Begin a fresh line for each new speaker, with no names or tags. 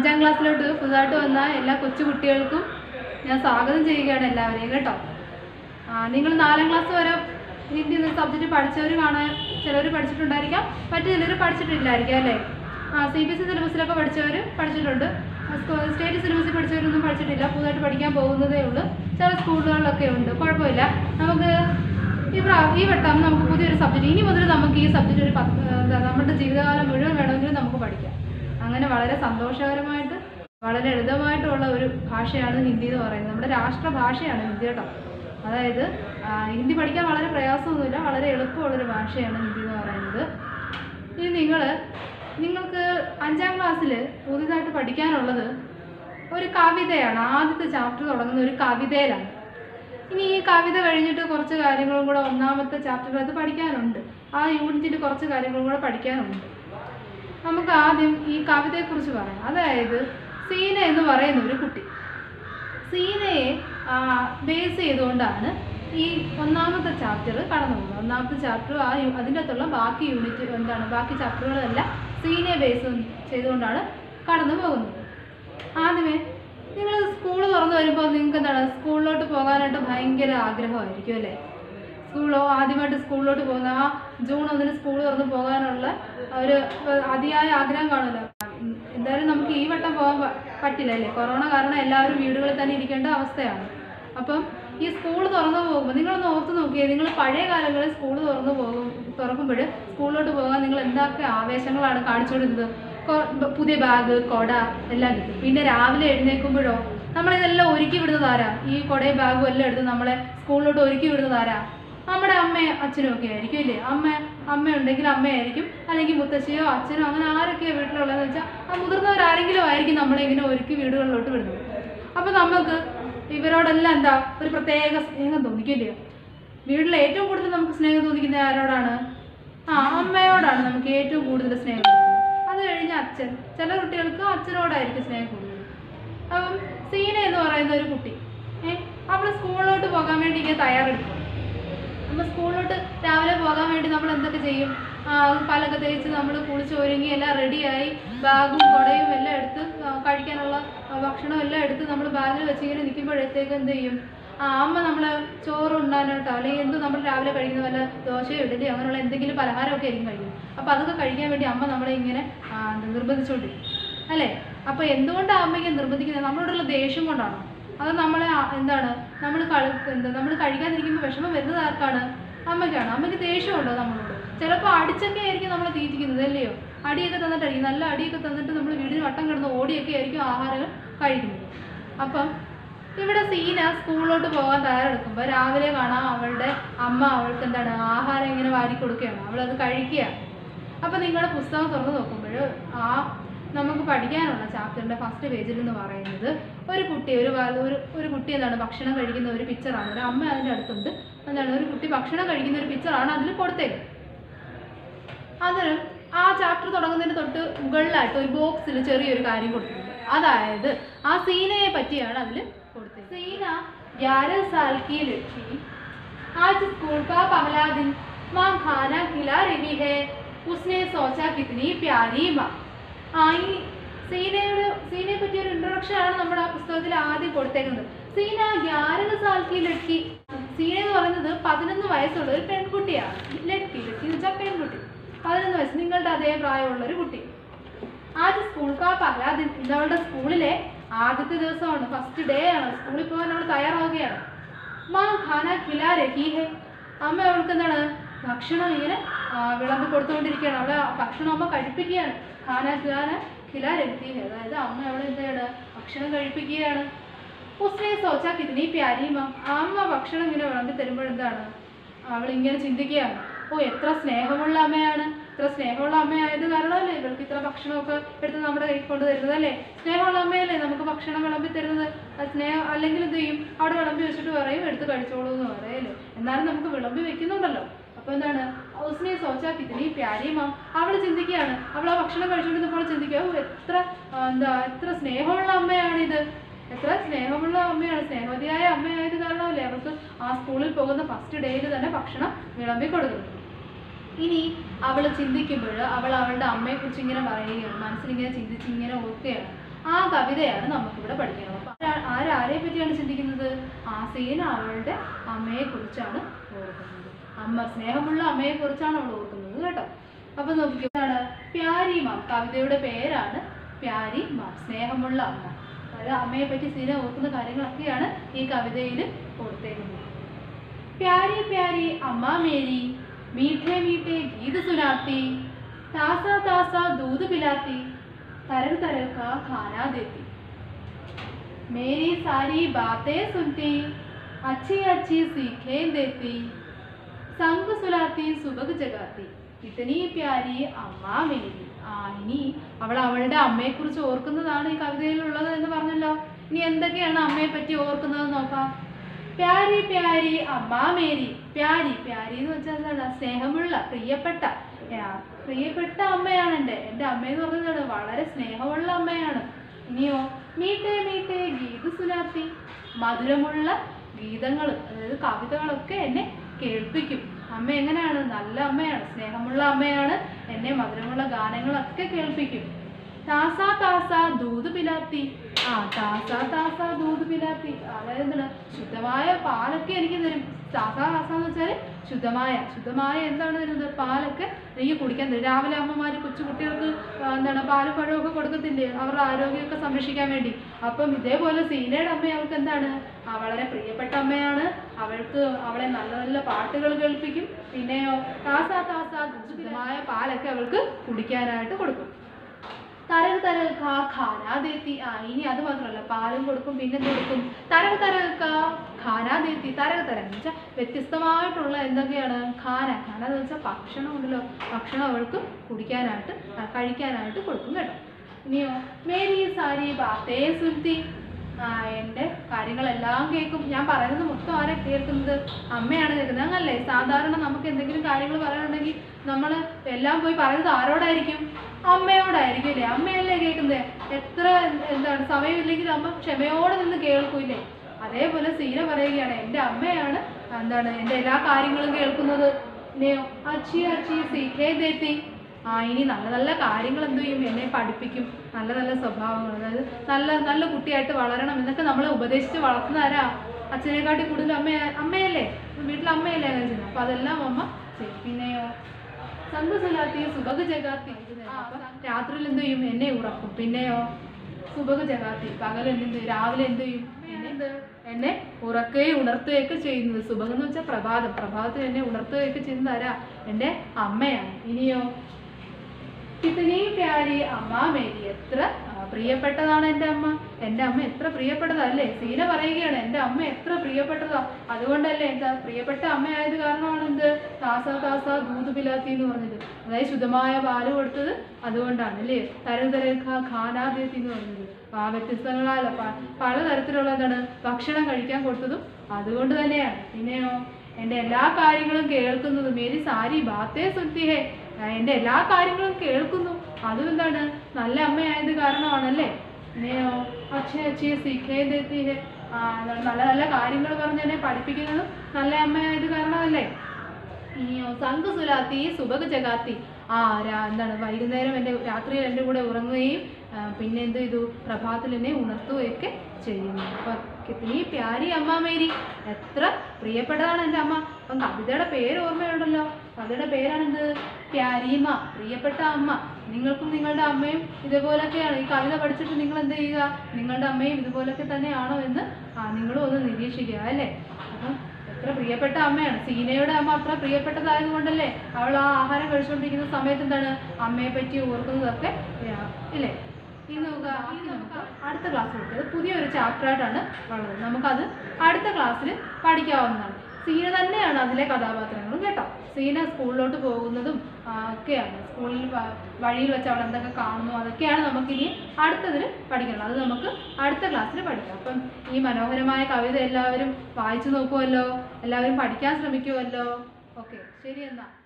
അഞ്ചാം ക്ലാസ്സിലോട്ട് പുതുതായിട്ട് വന്ന എല്ലാ കൊച്ചു കുട്ടികൾക്കും ഞാൻ സ്വാഗതം ചെയ്യുകയാണ് എല്ലാവരെയും കേട്ടോ നിങ്ങൾ നാലാം ക്ലാസ് വരെ ഹിന്ദി എന്ന സബ്ജക്റ്റ് പഠിച്ചവർ കാണാൻ ചിലവർ പഠിച്ചിട്ടുണ്ടായിരിക്കാം മറ്റു ചിലർ പഠിച്ചിട്ടില്ലായിരിക്കാം അല്ലേ ആ സി ബി എസ് ഇ സിലബസിലൊക്കെ പഠിച്ചവർ പഠിച്ചിട്ടുണ്ട് സ്കൂ- സ്റ്റേറ്റ് സിലബസിൽ പഠിച്ചവരൊന്നും പഠിച്ചിട്ടില്ല പുതുതായിട്ട് പഠിക്കാൻ പോകുന്നതേ ഉള്ളൂ ചില സ്കൂളുകളിലൊക്കെ ഉണ്ട് കുഴപ്പമില്ല നമുക്ക് ഈ പ്രാ ഈ വട്ടം നമുക്ക് പുതിയൊരു സബ്ജക്റ്റ് ഇനി മുതൽ നമുക്ക് ഈ സബ്ജക്റ്റ് ഒരു പത്ത് എന്താ നമ്മുടെ ജീവിതകാലം മുഴുവൻ വേണമെങ്കിലും നമുക്ക് പഠിക്കാം അങ്ങനെ വളരെ സന്തോഷകരമായിട്ട് വളരെ ലളിതമായിട്ടുള്ള ഒരു ഭാഷയാണ് ഹിന്ദി എന്ന് പറയുന്നത് നമ്മുടെ രാഷ്ട്ര ഭാഷയാണ് ഹിന്ദി കേട്ടോ അതായത് ആ, ഹിന്ദി പഠിക്കാൻ വളരെ പ്രയാസമൊന്നുമില്ല വളരെ എളുപ്പമുള്ളൊരു ഭാഷയാണ് ഹിന്ദി എന്ന് പറയുന്നത് ഇനി നിങ്ങൾ നിങ്ങൾക്ക് അഞ്ചാം ക്ലാസ്സിൽ പുതിയതായിട്ട് പഠിക്കാനുള്ളത് ഒരു കവിതയാണ് ആദ്യത്തെ ചാപ്റ്റർ തുടങ്ങുന്ന ഒരു കവിതയിലാണ് ഇനി ഈ കവിത കഴിഞ്ഞിട്ട് കുറച്ച് കാര്യങ്ങളും കൂടെ ഒന്നാമത്തെ ചാപ്റ്ററിനകത്ത് പഠിക്കാനുണ്ട് ആ യൂണിറ്റിൽ കുറച്ച് കാര്യങ്ങളും കൂടെ പഠിക്കാനുണ്ട് നമുക്ക് ആദ്യം ഈ കവിതയെക്കുറിച്ച് പറയാം അതായത് സീന എന്ന് പറയുന്ന ഒരു കുട്ടി സീനയെ ബേസ് ചെയ്തുകൊണ്ടാണ് ഈ ഒന്നാമത്തെ ചാപ്റ്റർ കടന്നു പോകുന്നത് ഒന്നാമത്തെ ചാപ്റ്റർ ആ യു- അതിൻ്റെ അകത്തുള്ള ബാക്കി യൂണിറ്റ് എന്താണ് ബാക്കി ചാപ്റ്ററുകളെല്ലാം സീനയെ ബേസ് ചെയ്തുകൊണ്ടാണ് കടന്നു പോകുന്നത് ആദ്യമേ നിങ്ങൾ സ്കൂൾ തുറന്നു വരുമ്പോൾ നിങ്ങൾക്ക് എന്താണ് സ്കൂളിലോട്ട് പോകാനായിട്ട് ഭയങ്കര ആഗ്രഹമായിരിക്കും അല്ലേ സ്കൂളോ ആദ്യമായിട്ട് സ്കൂളിലോട്ട് പോകുന്ന ആ ജൂൺ ഒന്നിന് സ്കൂൾ തുറന്ന് പോകാനുള്ള ഒരു അതിയായ ആഗ്രഹം കാണുമല്ലോ ഉം, എന്തായാലും നമുക്ക് ഈ വട്ടം പോകാൻ പ- പറ്റില്ല അല്ലേ കൊറോണ കാരണം എല്ലാവരും വീടുകളിൽ തന്നെ ഇരിക്കേണ്ട അവസ്ഥയാണ് അപ്പം ഈ സ്കൂൾ തുറന്നു പോകുമ്പോൾ നിങ്ങളൊന്ന് ഓർത്ത് നോക്കിയേ നിങ്ങൾ പഴയ കാലങ്ങളിൽ സ്കൂൾ തുറന്നു പോകും തുറക്കുമ്പോൾ സ്കൂളിലോട്ട് പോകാൻ നിങ്ങൾ എന്തൊക്കെ ആവേശങ്ങളാണ് കാണിച്ചുകൊണ്ടിരുന്നത് കൊ- ബ- പുതിയ ബാഗ് കൊട എല്ലാം കിട്ടും പിന്നെ രാവിലെ എഴുന്നേൽക്കുമ്പോഴോ നമ്മളിതെല്ലാം ഒരുക്കി വിടുന്നത് ആരാ ഈ കൊടയും ബാഗും എല്ലാം എടുത്ത് നമ്മളെ സ്കൂളിലോട്ട് ഒരുക്കി വിടുന്നത് ആരാ നമ്മുടെ അമ്മയും അച്ഛനും ഒക്കെ ആയിരിക്കും ഇല്ലേ അമ്മ അമ്മ ഉണ്ടെങ്കിൽ അമ്മയായിരിക്കും അല്ലെങ്കിൽ മുത്തശ്ശിയോ അച്ഛനോ അങ്ങനെ ആരൊക്കെയോ വീട്ടിലുള്ളതെന്ന് വെച്ചാൽ ആ മുതിർന്നവരാരെങ്കിലും ആയിരിക്കും നമ്മളെ ഇങ്ങനെ ഒരുക്കി വീടുകളിലോട്ട് വിടുന്നത് അപ്പോൾ നമുക്ക് ഇവരോടെല്ലാം എന്താ ഒരു പ്രത്യേക സ്നേഹം തോന്നിക്കില്ലയോ വീട്ടിൽ ഏറ്റവും കൂടുതൽ നമുക്ക് സ്നേഹം തോന്നിക്കുന്നത് ആരോടാണ് ആ അമ്മയോടാണ് നമുക്ക് ഏറ്റവും കൂടുതൽ സ്നേഹം തോന്നുന്നത് അത് കഴിഞ്ഞ് അച്ഛൻ ചില കുട്ടികൾക്ക് അച്ഛനോടായിരിക്കും സ്നേഹം കൂടുതൽ അപ്പം സീന എന്ന് പറയുന്ന ഒരു കുട്ടി ഏ അവൾ സ്കൂളിലോട്ട് പോകാൻ വേണ്ടി ഇങ്ങനെ തയ്യാറെടുക്കും നമ്മൾ സ്കൂളിലോട്ട് രാവിലെ പോകാൻ വേണ്ടി നമ്മൾ എന്തൊക്കെ ചെയ്യും ആ, പലക തേച്ച് നമ്മൾ കുളിച്ച് ഒരുങ്ങി എല്ലാം റെഡിയായി ബാഗും കുടയും എല്ലാം എടുത്ത് ആ, കഴിക്കാനുള്ള ആ, ഭക്ഷണം എല്ലാം എടുത്ത് നമ്മൾ ബാഗിൽ വെച്ച് ഇങ്ങനെ നിൽക്കുമ്പോഴത്തേക്ക് എന്ത് ചെയ്യും ആ അമ്മ നമ്മൾ ചോറ് ഉണ്ണാനായിട്ടോ അല്ലെങ്കിൽ എന്ത് നമ്മൾ രാവിലെ കഴിക്കുന്ന വല്ല ദോശയോ ഇഡലി അങ്ങനെയുള്ള എന്തെങ്കിലും പലഹാരമൊക്കെ ആയിരിക്കും കഴിക്കും അപ്പോൾ അതൊക്കെ കഴിക്കാൻ വേണ്ടി അമ്മ നമ്മളെ ഇങ്ങനെ ആ, നിർബന്ധിച്ചുകൊണ്ടിരിക്കും അല്ലേ അപ്പോൾ എന്തുകൊണ്ടാണ് അമ്മയ്ക്ക് നിർബന്ധിക്കുന്നത് നമ്മളോടുള്ള ദേഷ്യം കൊണ്ടാണോ അത് നമ്മളെ ആ- എന്താണ് നമ്മൾ കളി എന്താ നമ്മൾ കഴിക്കാതിരിക്കുമ്പോൾ വിഷമം വരുന്നത് ആർക്കാണ് അമ്മയ്ക്കാണ് അമ്മയ്ക്ക് ദേഷ്യമുണ്ടോ നമ്മളോട് ചിലപ്പോൾ അടിച്ചൊക്കെ ആയിരിക്കും നമ്മളെ തീറ്റിക്കുന്നത് അല്ലയോ അടിയൊക്കെ തന്നിട്ടായിരിക്കും നല്ല അടിയൊക്കെ തന്നിട്ട് നമ്മൾ വീടിന് വട്ടം കിടന്ന് ഓടിയൊക്കെ ആയിരിക്കും ആഹാരങ്ങൾ കഴിക്കുന്നത് അപ്പം ഇവിടെ സീന സ്കൂളിലോട്ട് പോകാൻ തയ്യാറെടുക്കുമ്പോൾ രാവിലെ കാണാം അവളുടെ അമ്മ അവൾക്ക് എന്താണ് ആഹാരം ഇങ്ങനെ വാരി കൊടുക്കുകയാണ് അവളത് കഴിക്കുകയാണ് അപ്പം നിങ്ങളുടെ പുസ്തകം തുറന്ന് നോക്കുമ്പോൾ ആ നമുക്ക് പഠിക്കാനുള്ള ചാപ്റ്ററിൻ്റെ ഫസ്റ്റ് പേജിൽ എന്ന് പറയുന്നത് ഒരു കുട്ടി ഒരു വ- ഒരു ഒരു കുട്ടി എന്താണ് ഭക്ഷണം കഴിക്കുന്ന ഒരു പിക്ചറാണ് ഒരു അമ്മ അതിൻ്റെ അടുത്തുണ്ട് എന്താണ് ഒരു കുട്ടി ഭക്ഷണം കഴിക്കുന്ന ഒരു പിക്ചറാണ് അതിൽ കൊടുത്തേക്ക് അതിന് ആ ചാപ്റ്റർ തുടങ്ങുന്നതിന് തൊട്ട് മുകളിലായിട്ട് ഒരു ബോക്സിൽ ചെറിയൊരു കാര്യം കൊടുത്തിട്ടുണ്ട് അതായത് ആ സീനയെ പറ്റിയാണ് അതിൽ കൊടുത്തത് സീന ഗ്യാരह साल की लड़की आज स्कूल का पहला दिन माँ खाना खिला रही है उसने सोचा कितनी प्यारी माँ ആ ഈ സീനയുടെ സീനയെ പറ്റിയ ഒരു ഇൻട്രൊഡക്ഷൻ ആണ് നമ്മുടെ ആ പുസ്തകത്തിൽ ആദ്യം കൊടുത്തേക്കുന്നത് സീന ഗ്യാരഹ സാൽക്കി ലഡ്കി സീന എന്ന് പറയുന്നത് പതിനൊന്ന് വയസ്സുള്ള ഒരു പെൺകുട്ടിയാണ് ലഡ്കി ലഡ്കി എന്ന് വെച്ചാൽ പെൺകുട്ടി പതിനൊന്ന് വയസ്സ് നിങ്ങളുടെ അതേ പ്രായമുള്ള ഒരു കുട്ടി ആദ്യ സ്കൂൾ കാ പഹല ദിൻ ഇന്ന് അവളുടെ സ്കൂളിലെ ആദ്യത്തെ ദിവസമാണ് ഫസ്റ്റ് ഡേ ആണ് സ്കൂളിൽ പോകാൻ അവൾ തയ്യാറാവുകയാണ് മാ ഖാന ഖിലാ രഹി ഹെ അമ്മ അവൾക്ക് എന്താണ് ഭക്ഷണം ഇങ്ങനെ ആ, വിളമ്പി കൊടുത്തുകൊണ്ടിരിക്കുകയാണ് അവളെ ആ ഭക്ഷണം അമ്മ കഴിപ്പിക്കുകയാണ് ഖാന ഖിലാന ഖിലാ രഹി ഹെ അതായത് അമ്മ അവളെ എന്താണ് ഭക്ഷണം കഴിപ്പിക്കുകയാണ് ഉസ്നെ സോച്ചാ കിതനി പ്യാരി മാ ആ അമ്മ ഭക്ഷണം ഇങ്ങനെ വിളമ്പി തരുമ്പോൾ എന്താണ് അവൾ ഇങ്ങനെ ചിന്തിക്കുകയാണ് ഓ എത്ര സ്നേഹമുള്ള അമ്മയാണ് ഇത്ര സ്നേഹമുള്ള അമ്മയായത് കാരണമല്ലേ ഇവൾക്ക് ഇത്ര ഭക്ഷണമൊക്കെ എടുത്ത് നമ്മുടെ കൈ കൊണ്ട് തരുന്നത് അല്ലേ സ്നേഹമുള്ള അമ്മയല്ലേ നമുക്ക് ഭക്ഷണം വിളമ്പി തരുന്നത് അത് സ്നേഹം അല്ലെങ്കിൽ എന്ത് ചെയ്യും അവിടെ വിളമ്പി വെച്ചിട്ട് പറയും എടുത്ത് കഴിച്ചോളൂ എന്ന് പറയല്ലേ എന്നാലും നമുക്ക് വിളമ്പി വെക്കുന്നുണ്ടല്ലോ അപ്പൊ എന്താണ് ഉസ്നെ സോച്ചാ കിതനി പ്യാരി മാം അവൾ ചിന്തിക്കുകയാണ് അവൾ ആ ഭക്ഷണം കഴിച്ചുകൊണ്ടിരുന്നപ്പോൾ ചിന്തിക്കുക "ഓ, എത്ര ആ, എന്താ എത്ര സ്നേഹമുള്ള അമ്മയാണിത് എത്ര സ്നേഹമുള്ള അമ്മയാണ് സ്നേഹവതിയായ അമ്മയായത് കാരണമല്ലേ അവൾക്ക് ആ സ്കൂളിൽ പോകുന്ന ഫസ്റ്റ് ഡേയിൽ തന്നെ ഭക്ഷണം വിളമ്പി കൊടുക്കുന്നത് ഇനി അവൾ ചിന്തിക്കുമ്പോൾ അവൾ അവളുടെ അമ്മയെക്കുറിച്ച് ഇങ്ങനെ പറയുകയാണ് മനസ്സിലിങ്ങനെ ചിന്തിച്ച് ഇങ്ങനെ ഓർക്കുകയാണ് ആ കവിതയാണ് നമുക്കിവിടെ പഠിക്കുന്നത് അപ്പം ആരാ- ആരാരെ പറ്റിയാണ് ചിന്തിക്കുന്നത് ആ സീന അവളുടെ അമ്മയെ കുറിച്ചാണ് ഓർക്കുന്നത് അമ്മ സ്നേഹമുള്ള അമ്മയെ കുറിച്ചാണ് അവൾ ഓർക്കുന്നത് കേട്ടോ അപ്പൊ നോക്കിയാണ് പ്യാരി മാം കവിതയുടെ പേരാണ് പ്യാരി മാം സ്നേഹമുള്ള അമ്മ അതായത് അമ്മയെ പറ്റി സീന ഓർക്കുന്ന കാര്യങ്ങളൊക്കെയാണ് ഈ കവിതയിൽ കൊടുത്തേക്കുന്നത് प्यारी प्यारी अम्मा मेरी मीठे मीठे गीत सुनाती तासा तासा दूध पिलाती तरह तरह का खाना देती मेरी सारी बातें सुनती अच्छी अच्छी सीखें देती संग सुलाती सुबह जगाती ഇത്തനി പ്യാരി അമ്മ മേരി ആ ഇനി അവൾ അവളുടെ അമ്മയെക്കുറിച്ച് ഓർക്കുന്നതാണ് ഈ കവിതയിലുള്ളത് എന്ന് പറഞ്ഞല്ലോ ഇനി എന്തൊക്കെയാണ് അമ്മയെ പറ്റി ഓർക്കുന്നത് നോക്കാം പ്യാരി പ്യാരി അമ്മ മേരി പ്യാരി പ്യാരി എന്ന് വെച്ചാൽ എന്താണ് സ്നേഹമുള്ള പ്രിയപ്പെട്ട ആ, പ്രിയപ്പെട്ട അമ്മയാണ് എൻ്റെ എൻ്റെ അമ്മയെന്ന് പറയുന്നത് വളരെ സ്നേഹമുള്ള അമ്മയാണ് ഇനിയോ മീട്ടേ മീട്ടേ ഗീത സുലാത്തി മധുരമുള്ള ഗീതങ്ങൾ അതായത് കവിതകളൊക്കെ എന്നെ കേൾപ്പിക്കും അമ്മ എങ്ങനെയാണ് നല്ല അമ്മയാണ് സ്നേഹമുള്ള അമ്മയാണ് എന്നെ മധുരമുള്ള ഗാനങ്ങളൊക്കെ കേൾപ്പിക്കും താസ താസ ദൂത് പിലാത്തി ആ താസ താസ ദൂത് പിലാത്തി അതായത് എന്താണ് ശുദ്ധമായ പാലൊക്കെ എനിക്ക് തരും താസ താസ എന്ന് വെച്ചാൽ ശുദ്ധമായ ശുദ്ധമായ എന്താണ് തരുന്നത് പാലൊക്കെ എനിക്ക് കുടിക്കാൻ തരും രാവിലെ അമ്മമാർ കൊച്ചു കുട്ടികൾക്ക് ആ, എന്താണ് പാലും പഴമൊക്കെ കൊടുക്കത്തില്ലേ അവരുടെ ആരോഗ്യമൊക്കെ സംരക്ഷിക്കാൻ വേണ്ടി അപ്പം ഇതേപോലെ സീനയുടെ അമ്മ അവൾക്ക് എന്താണ് ആ, വളരെ പ്രിയപ്പെട്ട അമ്മയാണ് അവൾക്ക് അവളെ നല്ല നല്ല പാട്ടുകൾ കേൾപ്പിക്കും പിന്നെയോ താസ താസ ശുദ്ധമായ പാലൊക്കെ അവൾക്ക് കുടിക്കാനായിട്ട് കൊടുക്കും തരവ് തരവ് കാ ഖാനാ ദേത്തി ആ ഇനി അത് മാത്രമല്ല പാലും കൊടുക്കും പിന്നെ എന്ത് കൊടുക്കും തരവ് തരവ് കാ ഖാനാ ദേത്തി തരവ് തരം എന്ന് വെച്ചാൽ വ്യത്യസ്തമായിട്ടുള്ള എന്തൊക്കെയാണ് ഖാന ഖാന എന്ന് വെച്ചാൽ ഭക്ഷണം ഉണ്ടല്ലോ ഭക്ഷണം അവൾക്ക് കുടിക്കാനായിട്ട് ആ, കഴിക്കാനായിട്ട് കൊടുക്കും കേട്ടോ ഇനിയോ മേരി സാരി ബാത്തേ സുൽത്തി ആ എൻ്റെ കാര്യങ്ങളെല്ലാം കേൾക്കും ഞാൻ പറയുന്നത് മൊത്തം ആരെ കേൾക്കുന്നത് അമ്മയാണ് കേൾക്കുന്നത് അങ്ങനല്ലേ സാധാരണ നമുക്ക് എന്തെങ്കിലും കാര്യങ്ങൾ പറയാനുണ്ടെങ്കിൽ നമ്മൾ എല്ലാം പോയി പറയുന്നത് ആരോടായിരിക്കും അമ്മയോടായിരിക്കും അല്ലേ അമ്മയല്ലേ കേൾക്കുന്നത് എത്ര എന്താണ് സമയമില്ലെങ്കിൽ അമ്മ ക്ഷമയോടെ നിന്ന് കേൾക്കൂലേ അതേപോലെ സീന പറയുകയാണ് എൻ്റെ അമ്മയാണ് എന്താണ് എൻ്റെ എല്ലാ കാര്യങ്ങളും കേൾക്കുന്നത് ഇനിയോ അച്ചി അച്ചി സീഖേ ദേത്തി ആ ഇനി നല്ല നല്ല കാര്യങ്ങൾ എന്ത് ചെയ്യും എന്നെ പഠിപ്പിക്കും നല്ല നല്ല സ്വഭാവങ്ങൾ അതായത് നല്ല നല്ല കുട്ടിയായിട്ട് വളരണം എന്നൊക്കെ നമ്മളെ ഉപദേശിച്ച് വളർത്തുന്ന ആരാ അച്ഛനെക്കാട്ടി കൂടുതൽ അമ്മ അമ്മയല്ലേ വീട്ടിൽ അമ്മയല്ലേ അങ്ങനെ ചെയ്യുന്നത് അപ്പോൾ അതെല്ലാം അമ്മ ചെയ്യും പിന്നെയോ സന്തോഷമില്ലാത്തി സുബഹ ജഗാത്തി അപ്പം രാത്രിയിൽ എന്ത് ചെയ്യും എന്നെ ഉറക്കും പിന്നെയോ സുബഹ ജഗാത്തി പകൽ എന്ത് ചെയ്യും? രാവിലെ എന്ത് ചെയ്യും എന്നെ എന്ത് എന്നെ ഉറക്കുകയും ഉണർത്തുകയൊക്കെ ചെയ്യുന്നത് സുബഹ് എന്ന് വെച്ചാൽ പ്രഭാതം പ്രഭാതത്തിൽ എന്നെ ഉണർത്തുകയൊക്കെ ചെയ്യുന്നത് ആരാ എൻ്റെ അമ്മയാണ് ഇനിയോ കിത്തനീ പ്യാരി അമ്മ മേരി എത്ര ആ, പ്രിയപ്പെട്ടതാണ് എൻ്റെ അമ്മ എൻ്റെ അമ്മ എത്ര പ്രിയപ്പെട്ടതാ അല്ലേ സീന പറയുകയാണ് എൻ്റെ അമ്മ എത്ര പ്രിയപ്പെട്ടതാ അതുകൊണ്ടല്ലേ എന്താ പ്രിയപ്പെട്ട അമ്മയായത് കാരണമാണ് എന്ത് താസ താസ ദൂത് പിലാത്തി എന്ന് പറഞ്ഞത് അതായത് ശുദ്ധമായ പാല് കൊടുത്തത് അതുകൊണ്ടാണ് അല്ലേ തരതരഖ ഖാനാദേത്തി എന്ന് പറഞ്ഞത് ആ വ്യത്യസ്തങ്ങളായ പ- പലതരത്തിലുള്ള എന്താണ് ഭക്ഷണം കഴിക്കാൻ കൊടുത്തതും അതുകൊണ്ട് തന്നെയാണ് പിന്നെയോ എൻ്റെ എല്ലാ കാര്യങ്ങളും കേൾക്കുന്നത് മേരി സാരി ബാത്തേ സുത്തിഹേ ആ, എൻ്റെ എല്ലാ കാര്യങ്ങളും കേൾക്കുന്നു അതും എന്താണ് നല്ല അമ്മയായത് കാരണമാണല്ലേ പിന്നെയോ അച്ഛ അച്ഛയെ സിഖേ ദേത്തിഹേ ആ, എന്താണ് നല്ല നല്ല കാര്യങ്ങൾ പറഞ്ഞ് എന്നെ പഠിപ്പിക്കുന്നതും നല്ല അമ്മയായത് കാരണമല്ലേ ഇനിയോ സംഘ സുലാത്തി സുബക ജഗാത്തി ആ രാ- എന്താണ് വൈകുന്നേരം എൻ്റെ രാത്രിയിൽ എൻ്റെ കൂടെ ഉറങ്ങുകയും ആ, പിന്നെ എന്ത് ചെയ്തു പ്രഭാതത്തിൽ എന്നെ ഉണർത്തുകയൊക്കെ ചെയ്യുന്നു അപ്പം കിത്തിനി പ്യാരി അമ്മ മേരി എത്ര പ്രിയപ്പെട്ടതാണ് എൻ്റെ അമ്മ അപ്പം കവിതയുടെ പേര് ഓർമ്മയുണ്ടല്ലോ കവിതയുടെ പേരാണെന്ത് പ്യാരിയമ്മ പ്രിയപ്പെട്ട അമ്മ നിങ്ങൾക്കും നിങ്ങളുടെ അമ്മയും ഇതുപോലൊക്കെയാണ് ഈ കവിത പഠിച്ചിട്ട് നിങ്ങൾ എന്ത് ചെയ്യുക നിങ്ങളുടെ അമ്മയും ഇതുപോലൊക്കെ തന്നെയാണോ എന്ന് ആ നിങ്ങളും ഒന്ന് നിരീക്ഷിക്കുക അല്ലേ അപ്പം എത്ര പ്രിയപ്പെട്ട അമ്മയാണ് സീനയുടെ അമ്മ അത്ര പ്രിയപ്പെട്ടതായത് കൊണ്ടല്ലേ അവൾ ആ ആഹാരം കഴിച്ചുകൊണ്ടിരിക്കുന്ന സമയത്ത് എന്താണ് അമ്മയെ പറ്റി ഓർക്കുന്നതൊക്കെ ആ, ഇല്ലേ ഇനി നോക്കുക ഇനി നമുക്ക് അടുത്ത ക്ലാസ് കിട്ടിയത് പുതിയൊരു ചാപ്റ്റർ ആയിട്ടാണ് ഉള്ളത് നമുക്കത് അടുത്ത ക്ലാസ്സിൽ പഠിക്കാവുന്നതാണ് സീന തന്നെയാണ് അതിലെ കഥാപാത്രങ്ങളും കേട്ടോ സീന സ്കൂളിലോട്ട് പോകുന്നതും ആ, ഒക്കെയാണ് സ്കൂളിൽ വ- വഴിയിൽ വെച്ച് അവൾ എന്തൊക്കെ കാണുന്നു അതൊക്കെയാണ് നമുക്കിനി അടുത്തതിൽ പഠിക്കണം അത് നമുക്ക് അടുത്ത ക്ലാസ്സിൽ പഠിക്കാം അപ്പം ഈ മനോഹരമായ കവിത എല്ലാവരും വായിച്ചു നോക്കുമല്ലോ എല്ലാവരും പഠിക്കാൻ ശ്രമിക്കുമല്ലോ ഓക്കെ ശരി എന്നാൽ